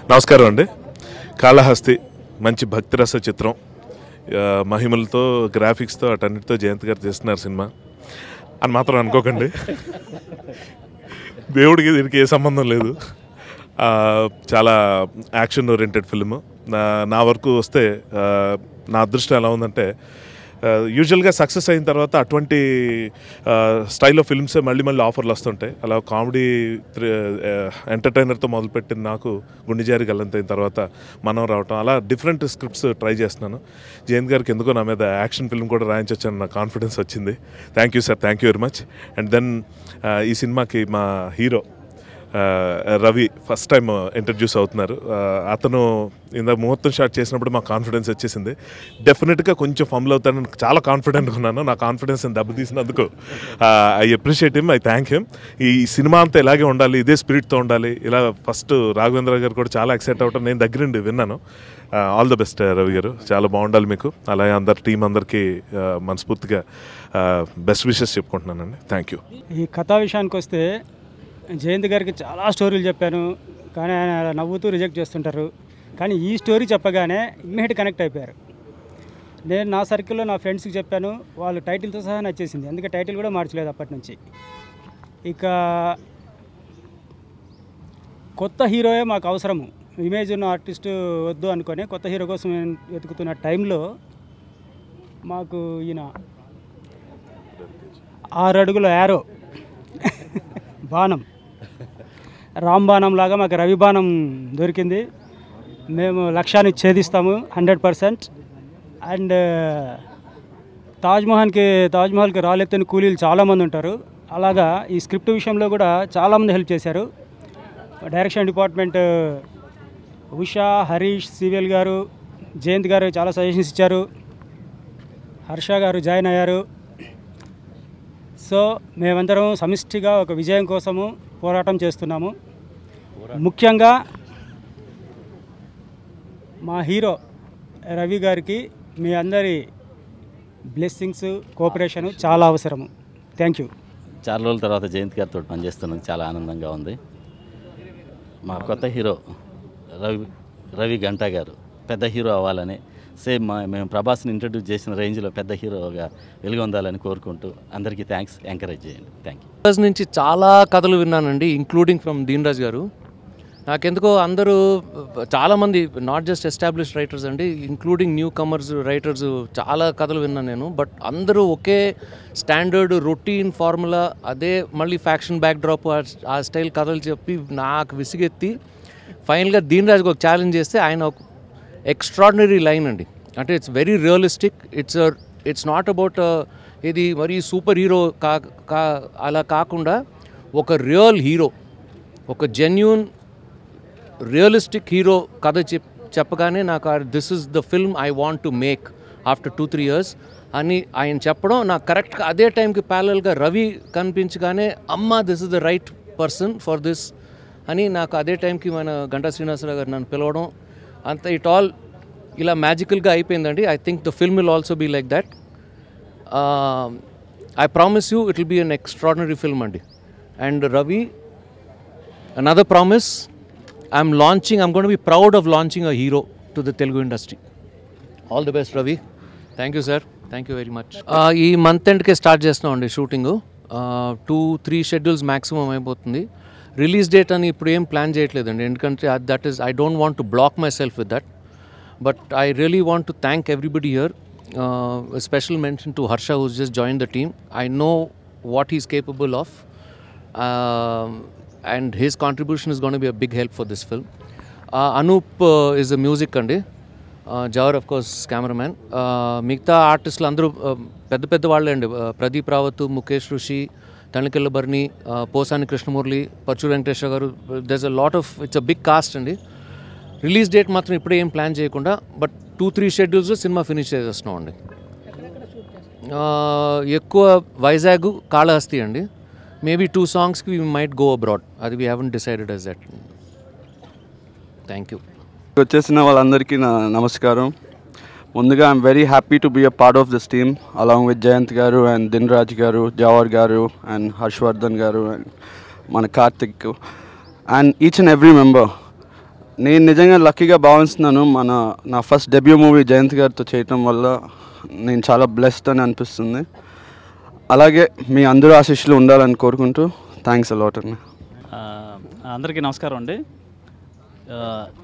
నమస్కారం అండి కాళహస్తి మంచి భక్తిరస చిత్రం ఆ, మహిమలతో గ్రాఫిక్స్తో అటన్నిటితో జయంత్ గారు చేస్తున్నారు సినిమా అని మాత్రం అనుకోకండి దేవుడికి దీనికి ఏ సంబంధం లేదు ఆ, చాలా యాక్షన్ ఓరియంటెడ్ ఫిల్మ్ నా నా వరకు వస్తే ఆ, నా అదృష్టం ఎలా ఉందంటే యూజువల్గా సక్సెస్ అయిన తర్వాత అటువంటి స్టైల్ ఆఫ్ ఫిల్మ్సే మళ్ళీ మళ్ళీ ఆఫర్లు వస్తుంటాయి అలా కామెడీ ఎంటర్టైనర్తో మొదలుపెట్టిన నాకు గుండెజారి గల్లంతైన తర్వాత మనం రావటం అలా డిఫరెంట్ స్క్రిప్ట్స్ ట్రై చేస్తున్నాను జయంత్ గారికి ఎందుకో నా మీద యాక్షన్ ఫిల్మ్ కూడా రాయించొచ్చని నాకు కాన్ఫిడెన్స్ వచ్చింది thank you sir thank you very much and then ఈ సినిమాకి మా హీరో ఆ, రవి ఫస్ట్ టైం ఇంట్రడ్యూస్ అవుతున్నారు ఆ, అతను ఇంత ముహూర్తం స్టార్ట్ చేసినప్పుడు మాకు కాన్ఫిడెన్స్ వచ్చేసింది డెఫినెట్గా కొంచెం ఫంబుల్ అవుతానని చాలా కాన్ఫిడెంట్గా ఉన్నాను నా కాన్ఫిడెన్స్ దెబ్బతీసినందుకు I appreciate him I thank him ఈ సినిమా అంతా ఇలాగే ఉండాలి ఇదే స్పిరిట్తో ఉండాలి ఇలా ఫస్ట్ రాఘవేంద్ర గారు కూడా చాలా ఎక్సైట్ అవటం నేను దగ్గరుండి విన్నాను ఆల్ ద బెస్ట్ రవి గారు చాలా బాగుండాలి మీకు అలాగే అందరు టీం అందరికీ ఆ, మనస్ఫూర్తిగా బెస్ట్ విషెస్ చెప్పుకుంటున్నానండి థ్యాంక్ యూ ఈ కథా విషయానికి వస్తే జయంత్ గారికి చాలా స్టోరీలు చెప్పాను కానీ ఆయన అలా నవ్వుతూ రిజెక్ట్ చేస్తుంటారు కానీ ఈ స్టోరీ చెప్పగానే ఇమ్మీడియట్ కనెక్ట్ అయిపోయారు నేను నా సర్కిల్లో నా ఫ్రెండ్స్కి చెప్పాను వాళ్ళు టైటిల్తో సహా నచ్చేసింది అందుకే టైటిల్ కూడా మార్చలేదు అప్పటి నుంచి ఇక కొత్త హీరోయే మాకు అవసరము ఇమేజ్ ఉన్న ఆర్టిస్ట్ వద్దు అనుకొని కొత్త హీరో కోసం వెతుకుతున్న టైంలో మాకు ఈయన ఆరు అడుగుల యారో బాణం రామ్ బాణం లాగా మాకు రవి బాణం దొరికింది మేము లక్ష్యాన్ని ఛేదిస్తాము హండ్రెడ్ పర్సెంట్ అండ్ తాజ్మహల్కి తాజ్మహల్కి రాలెత్తని కూలీలు చాలామంది ఉంటారు అలాగా ఈ స్క్రిప్ట్ విషయంలో కూడా చాలామంది హెల్ప్ చేశారు direction department Usha Harish CVL garu Jayant గారు చాలా సజెషన్స్ ఇచ్చారు హర్ష గారు జాయిన్ అయ్యారు సో మేమందరం సమిష్టిగా ఒక విజయం కోసము పోరాటం చేస్తున్నాము ముఖ్యంగా మా హీరో రవి గారికి మీ అందరి బ్లెస్సింగ్స్ కోఆపరేషన్ చాలా అవసరము థ్యాంక్ యూ చాలా రోజుల తర్వాత జయంత్ గారితో పనిచేస్తున్నందుకు చాలా ఆనందంగా ఉంది మా కొత్త హీరో రవి రవి గంటా గారు పెద్ద హీరో అవ్వాలని సేమ్ మా మేము ప్రభాస్ని ఇంట్రడ్యూస్ చేసిన రేంజ్లో పెద్ద హీరోగా వెలుగొందాలని కోరుకుంటూ అందరికీ థ్యాంక్స్ ఎంకరేజ్ చేయండి థ్యాంక్ యూ రోజు నుంచి చాలా కథలు విన్నానండి ఇంక్లూడింగ్ ఫ్రమ్ దీన్ రాజ్ గారు నాకెందుకో అందరూ చాలామంది నాట్ జస్ట్ ఎస్టాబ్లిష్ రైటర్స్ అండి ఇంక్లూడింగ్ న్యూ కమర్స్ రైటర్స్ చాలా కథలు విన్నాను నేను బట్ అందరూ ఒకే స్టాండర్డ్ రొటీన్ ఫార్ములా అదే మళ్ళీ ఫ్యాక్షన్ బ్యాక్ డ్రాప్ ఆ స్టైల్ కథలు చెప్పి నాకు విసిగెత్తి ఫైనల్గా దీన్ రాజుకి ఒక ఛాలెంజ్ చేస్తే ఆయన ఒక ఎక్స్ట్రాడినరీ లైన్ అండి అంటే it's very realistic it's it's not about ఇది మరీ సూపర్ హీరో కా కా అలా కాకుండా ఒక రియల్ హీరో ఒక జెన్యున్ రియలిస్టిక్ హీరో కథ చెప్ చెప్పగానే నాకు this is the film I want to make after two three years అని ఆయన చెప్పడం నాకు కరెక్ట్గా అదే టైంకి ప్యారల్గా రవి కనిపించగానే అమ్మ this is the right person for this అని నాకు అదే టైంకి మన గంటా శ్రీనివాసరావు గారు నన్ను పిలవడం అంత ఇట్ ఆల్ ఇలా మ్యాజికల్గా అయిపోయిందండి I think the film will also be like that I promise you it will be an extraordinary film అండి and Ravi another promise i'm launching i'm going to be proud of launching a hero to the telugu industry all the best ravi thank you sir thank you very much ఈ month ఎండ్కే start చేస్తున్నామండి shooting two three schedules maximum అయిపోతుంది release date అని ఇప్పుడు ఏం plan చేయట్లేదండి ఎందుకంటే that is I don't want to block myself with that but I really want to thank everybody here special mention to Harsha who's just join the team I know what is capable of um, and his contribution is going to be a big help for this film. Uh, Anup uh, is the music అండి జవర్ of course cameraman మిగతా ఆర్టిస్టులు అందరూ uh, పెద్ద పెద్ద వాళ్ళే అండి Uh, Pradeep Rawat Mukesh ఋషి తణికెళ్ళ బర్ని పోసాని కృష్ణమురళి పరచు Venkateswara garu there's a lot of it's a big cast అండి రిలీజ్ డేట్ మాత్రం ఇప్పుడే ఏం ప్లాన్ చేయకుండా but two three schedules cinema finish చేసేస్తున్నాం అండి ఆ, ఎక్కువ వైజాగ్ కాళహస్తి అండి మేబీ టూ సాంగ్స్కి వీ మైట్ గో అబ్రాడ్ అది we haven't decided as that thank you వచ్చేసిన వాళ్ళందరికీ నా నమస్కారం ముందుగా I'm very happy to be a part of this team along with Jayant garu and దిన్ రాజ్ గారు జవహర్ గారు అండ్ హర్షవర్ధన్ గారు అండ్ మన Karthik and each and every member నేను నిజంగా లక్కీగా భావిస్తున్నాను మన నా ఫస్ట్ డెబ్యూ మూవీ జయంత్ గారితో చేయటం వల్ల నేను చాలా బ్లెస్డ్ అని అనిపిస్తుంది అలాగే మీ అందరూ ఆశీస్సులు ఉండాలని కోరుకుంటూ థ్యాంక్స్ అలాట్ అన్న ఆ, అందరికీ నమస్కారం అండి ఆ,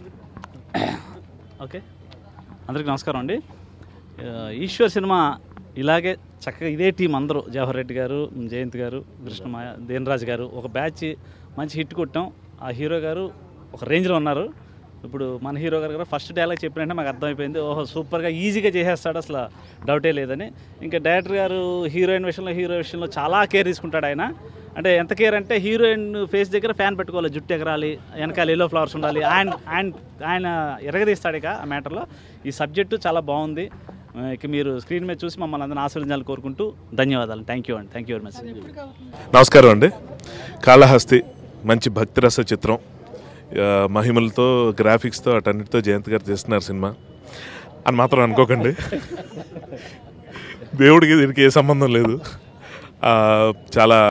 ఓకే అందరికీ నమస్కారం అండి ఆ, ఈశ్వర్ సినిమా ఇలాగే చక్కగా ఇదే టీం అందరూ జవహర్ రెడ్డి గారు జయంత్ గారు కృష్ణమాయ దేనరాజు గారు ఒక బ్యాచ్ మంచి హిట్ కొట్టాం ఆ హీరో గారు ఒక రేంజ్లో ఉన్నారు ఇప్పుడు మన హీరో గారు కూడా ఫస్ట్ డైలాగ్ చెప్పినట్టే మాకు అర్థమైపోయింది ఓహో సూపర్గా ఈజీగా చేసేస్తాడు అసలు డౌటే లేదని ఇంకా డైరెక్టర్ గారు హీరోయిన్ విషయంలో హీరో విషయంలో చాలా కేర్ తీసుకుంటాడు ఆయన అంటే ఎంత కేర్ అంటే హీరోయిన్ ఫేస్ దగ్గర ఫ్యాన్ పెట్టుకోవాలి జుట్టు ఎగరాలి వెనకాల ఎల్లో ఫ్లవర్స్ ఉండాలి ఆయన ఆయన ఆయన ఎరగదీస్తాడు ఇక ఆ మ్యాటర్లో ఈ సబ్జెక్టు చాలా బాగుంది ఆ, ఇక మీరు స్క్రీన్ మీద చూసి మమ్మల్ని అందరిని ఆశీర్వదించాలని కోరుకుంటూ ధన్యవాదాలు థ్యాంక్ యూ అండి థ్యాంక్ యూ వెరీ మచ్ నమస్కారం అండి కాళహస్తి మంచి భక్తిరస చిత్రం ఆ, మహిమలతో గ్రాఫిక్స్తో అటన్నిటితో జయంత్ గారు చేస్తున్నారు సినిమా అని మాత్రం అనుకోకండి దేవుడికి దీనికి ఏ సంబంధం లేదు ఆ, చాలా